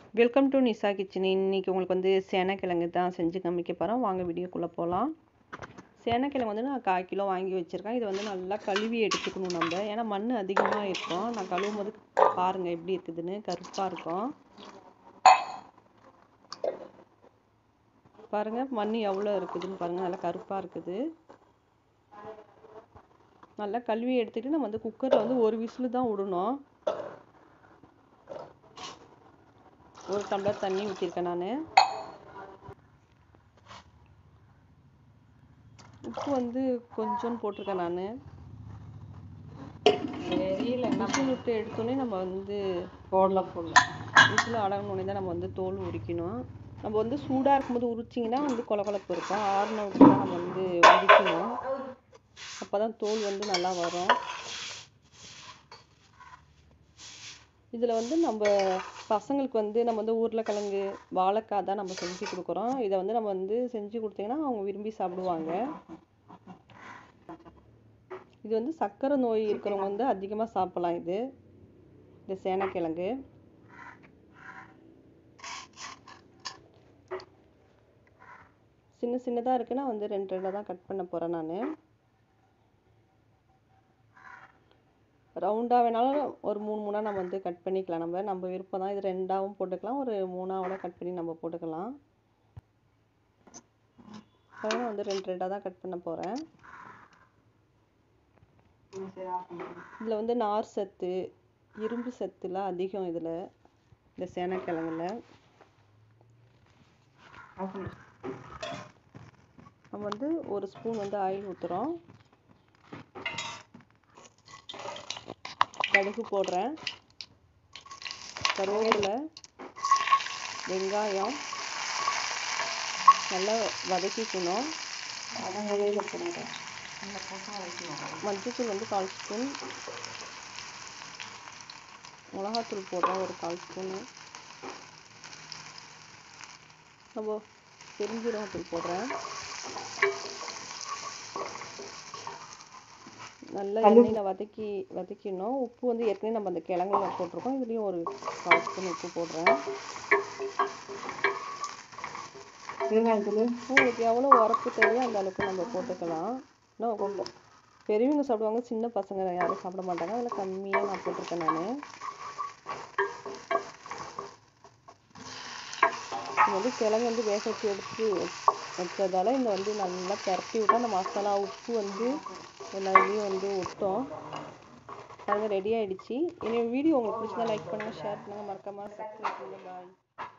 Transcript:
welcome to Nisha kitchen இன்னைக்கு உங்களுக்கு வந்து சேனக்கிழங்கு தான் செஞ்சு காமிக்க போகிறோம் வாங்க வீடியோக்குள்ளே போகலாம் சேனக்கிழங்கு வந்து நான் கால் கிலோ வாங்கி வச்சுருக்கேன் இதை வந்து நல்லா கழுவி எடுத்துக்கணும் நம்ம ஏன்னா மண் அதிகமாக இருக்கும் நான் கழுவும் போது பாருங்கள் எப்படி இருக்குதுன்னு கருப்பாக இருக்கும் பாருங்கள் மண் எவ்வளோ இருக்குதுன்னு பாருங்கள் நல்லா கருப்பாக இருக்குது நல்லா கழுவி எடுத்துகிட்டு நம்ம வந்து குக்கரில் வந்து ஒரு விசில் தான் விடணும் ஒரு டம்ளர் தண்ணி ஊற்றிருக்கேன் நான் உப்பு வந்து கொஞ்சம் போட்டிருக்கேன் நான் தெரியல என்ன விசில் விட்டு எடுத்தோடனே நம்ம வந்து போடல போடல விசில் அடங்கினோடனே தான் நம்ம வந்து தோல் உரிக்கணும் நம்ம வந்து சூடாக இருக்கும்போது உரிச்சிங்கன்னா வந்து கொல கொலப்பு இருக்கும் ஆறுன விட்டு தான் நம்ம வந்து உரிக்கணும் அப்போ தான் தோல் வந்து நல்லா வரும் இதில் வந்து நம்ம பசங்களுக்கு வந்து நம்ம வந்து உருளைக்கிழங்கு வாழைக்காய் தான் நம்ம செஞ்சு கொடுக்குறோம் இதை வந்து நம்ம வந்து செஞ்சு கொடுத்தீங்கன்னா அவங்க விரும்பி சாப்பிடுவாங்க இது வந்து சர்க்கரை நோய் இருக்கிறவங்க வந்து அதிகமாக சாப்பிடலாம் இது இந்த சேனக்கிழங்கு சின்ன சின்னதாக இருக்குன்னா வந்து ரெண்டு ரெண்டாக தான் கட் பண்ண போகிறேன் நான் ரவுண்டாக வேணாலும் ஒரு மூணு மூணாக நம்ம வந்து கட் பண்ணிக்கலாம் நம்ம நம்ம விருப்பம் தான் இது ரெண்டாகவும் போட்டுக்கலாம் ஒரு மூணாவோட கட் பண்ணி நம்ம போட்டுக்கலாம் அதனால் வந்து ரெண்டு ரெண்டாக தான் கட் பண்ண போகிறேன் இதில் வந்து நார் சத்து இரும்பு சத்துலாம் அதிகம் இதில் இந்த சேனக்கிழங்குல நம்ம வந்து ஒரு ஸ்பூன் வந்து ஆயில் ஊற்றுறோம் கடுகு போடுறேன் கருவேப்பிலை வெங்காயம் நல்லா வதக்கிக்கணும் வதங்கவே வைக்கணும் இந்த பக்கம் வைக்கணும் மஞ்சள்தூள் வந்து கால் ஸ்பூன் மிளகாத்தூள் போடுறோம் ஒரு கால் ஸ்பூனு நம்ம பெருஞ்சீரகத்தூள் போடுறேன் நல்லா எண்ணெயில் வதக்கி வதக்கிடணும் உப்பு வந்து ஏற்கனவே நம்ம அந்த கிழங்குல போட்டிருக்கோம் இதுலேயும் ஒரு கால் ஸ்பூன் உப்பு போடுறேன் பெருங்காயத்தூள் உங்களுக்கு எவ்வளோ உரப்பு தேவையோ அந்த அளவுக்கு நம்ம போட்டுக்கலாம் இன்னும் ரொம்ப பெரியவங்க சாப்பிடுவாங்க சின்ன பசங்க யாரும் சாப்பிட மாட்டாங்க அதில் கம்மியாக நான் போட்டிருக்கேன் நான் இது வந்து கிழங்கு வந்து வேக வச்சு எடுத்து வச்சதால இந்த வந்து நல்லா பரட்டி விட்டா அந்த மசாலா உப்பு வந்து எல்லா இதுலேயும் வந்து ஒட்டும் பாருங்க ரெடி ஆயிடுச்சு இனி வீடியோ உங்களுக்கு பிடிச்சதா லைக் பண்ணுங்கள் ஷேர் பண்ணுங்கள் மறக்காமல் சப்ஸ்கிரைப் பண்ணுங்கள் பாய்